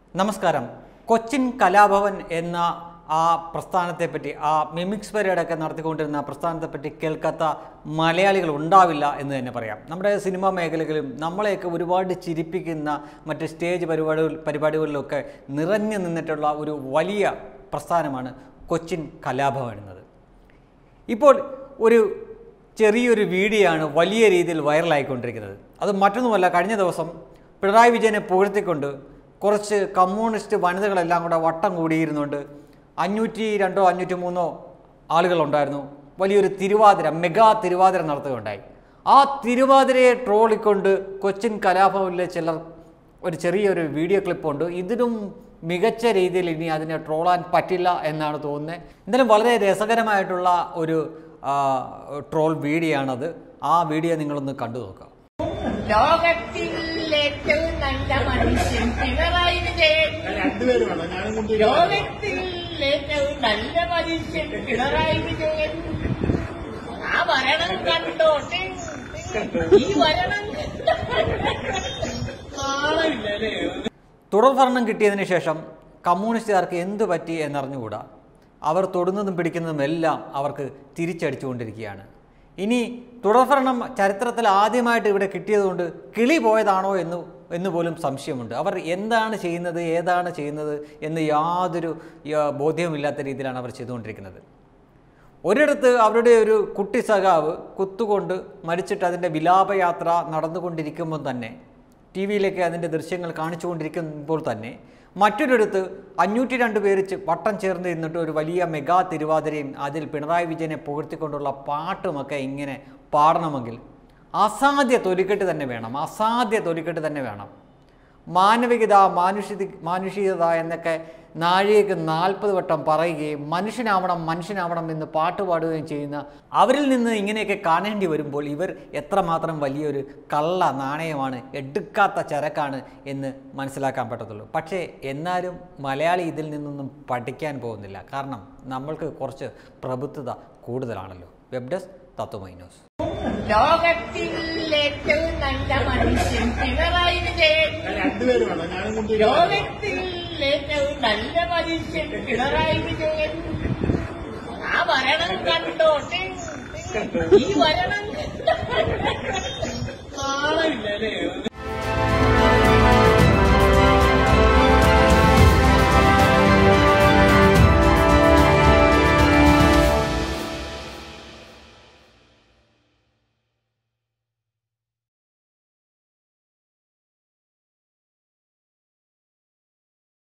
നമസ്കാരം കൊച്ചിൻ കലാഭവൻ എന്ന ആ പ്രസ്ഥാനത്തെപ്പറ്റി ആ മിമിക്സ് പരേഡൊക്കെ നടത്തിക്കൊണ്ടിരുന്ന ആ പ്രസ്ഥാനത്തെപ്പറ്റി കേൾക്കാത്ത മലയാളികൾ ഉണ്ടാവില്ല എന്ന് തന്നെ പറയാം നമ്മുടെ സിനിമാ മേഖലകളിലും നമ്മളെയൊക്കെ ഒരുപാട് ചിരിപ്പിക്കുന്ന മറ്റ് സ്റ്റേജ് പരിപാടികൾ പരിപാടികളിലൊക്കെ നിറഞ്ഞു നിന്നിട്ടുള്ള ഒരു വലിയ പ്രസ്ഥാനമാണ് കൊച്ചിൻ കലാഭവൻ എന്നത് ഇപ്പോൾ ഒരു ചെറിയൊരു വീഡിയോ ആണ് വലിയ രീതിയിൽ വൈറലായിക്കൊണ്ടിരിക്കുന്നത് അത് മറ്റൊന്നുമല്ല കഴിഞ്ഞ ദിവസം പിണറായി വിജയനെ പുകഴ്ത്തിക്കൊണ്ട് കുറച്ച് കമ്മ്യൂണിസ്റ്റ് വനിതകളെല്ലാം കൂടെ വട്ടം കൂടിയിരുന്നുകൊണ്ട് അഞ്ഞൂറ്റി രണ്ടോ അഞ്ഞൂറ്റി മൂന്നോ ആളുകളുണ്ടായിരുന്നു വലിയൊരു തിരുവാതിര മെഗാ തിരുവാതിര നടത്തുകയുണ്ടായി ആ തിരുവാതിരയെ ട്രോളിക്കൊണ്ട് കൊച്ചിൻ കലാഭവനിലെ ചിലർ ഒരു ചെറിയൊരു വീഡിയോ ക്ലിപ്പുണ്ട് ഇതിനും മികച്ച രീതിയിൽ ഇനി അതിനെ ട്രോളാൻ പറ്റില്ല എന്നാണ് തോന്നുന്നത് എന്തായാലും വളരെ രസകരമായിട്ടുള്ള ഒരു ആ, ട്രോൾ വീഡിയോ ആണത് ആ വീഡിയോ നിങ്ങളൊന്ന് കണ്ടു നോക്കാം ലോകത്തിൽ ഏറ്റവും നല്ല മനുഷ്യൻ പിണറായി വിജയൻ രണ്ടുപേരുമാണ് ഞാനും കൊണ്ട് ലോകത്തിൽ ഏറ്റവും നല്ല മനുഷ്യൻ പിണറായി വിജയൻ ആ ഭരണം കണ്ടോട്ടെ ഈ ഭരണം കാണമില്ലല്ലേ തുടർ ഭരണം കിട്ടിയതിന് ശേഷം കമ്മ്യൂണിസ്റ്റുകാർക്ക് എന്ത് പറ്റി എന്നറിഞ്ഞുകൂടാ അവർ തൊടുന്നതും പിടിക്കുന്നതും എല്ലാം അവർക്ക് തിരിച്ചടിച്ചുകൊണ്ടിരിക്കുകയാണ് ഇനി തുടർഭരണം ചരിത്രത്തിൽ ആദ്യമായിട്ട് ഇവിടെ കിട്ടിയതുകൊണ്ട് കിളി പോയതാണോ എന്ന് എന്ന് പോലും സംശയമുണ്ട് അവർ എന്താണ് ചെയ്യുന്നത് ഏതാണ് ചെയ്യുന്നത് എന്ന് യാതൊരു യ, ബോധ്യവുമില്ലാത്ത രീതിയിലാണ് അവർ ചെയ്തുകൊണ്ടിരിക്കുന്നത് ഒരിടത്ത് അവരുടെ ഒരു കുട്ടി സഖാവ് കുത്തുകൊണ്ട് മരിച്ചിട്ട് അതിൻ്റെ വിലാപയാത്ര നടന്നുകൊണ്ടിരിക്കുമ്പോൾ തന്നെ ടി വിയിലേക്ക് അതിൻ്റെ ദൃശ്യങ്ങൾ കാണിച്ചുകൊണ്ടിരിക്കുമ്പോൾ തന്നെ മറ്റൊരിടത്ത് അഞ്ഞൂറ്റി രണ്ട് പേര് ചെ- വട്ടം ചേർന്ന് ഇരുന്നിട്ട് ഒരു വലിയ മെഗാ തിരുവാതിരയും അതിൽ പിണറായി വിജയനെ പുകഴ്ത്തിക്കൊണ്ടുള്ള പാട്ടുമൊക്കെ ഇങ്ങനെ പാടണമെങ്കിൽ അസാധ്യ തൊലിക്കെട്ട് തന്നെ വേണം അസാധ്യ തൊലിക്കെട്ട് തന്നെ വേണം മാനവികത മാനുഷിക മാനുഷികത എന്നൊക്കെ നാഴികക്ക് നാൽപ്പത് വട്ടം പറയുകയും മനുഷ്യനാവണം മനുഷ്യനാവണം എന്ന് പാട്ട് പാടുകയും ചെയ്യുന്ന അവരിൽ നിന്ന് ഇങ്ങനെയൊക്കെ കാണേണ്ടി വരുമ്പോൾ ഇവർ എത്രമാത്രം വലിയൊരു കള്ള നാണയമാണ് എടുക്കാത്ത ചരക്കാണ് എന്ന് മനസ്സിലാക്കാൻ പറ്റത്തുള്ളൂ പക്ഷേ എന്നാലും മലയാളി ഇതിൽ നിന്നൊന്നും പഠിക്കാൻ പോകുന്നില്ല കാരണം നമ്മൾക്ക് കുറച്ച് പ്രബുദ്ധത കൂടുതലാണല്ലോ വെബ് ഡെസ്ക് തത്വമൈ ന്യൂസ് ലോകത്തിൽ ഏറ്റവും നല്ല മനുഷ്യൻ പിണറായി വിജയൻ രണ്ടുപേരുമാണ് ഞാനും കൊണ്ട് ലോകത്തിൽ ഏറ്റവും നല്ല മനുഷ്യൻ പിണറായി വിജയൻ ആ ഭരണം കണ്ടോട്ടെ ഈ ഭരണം കാണമില്ലല്ലേ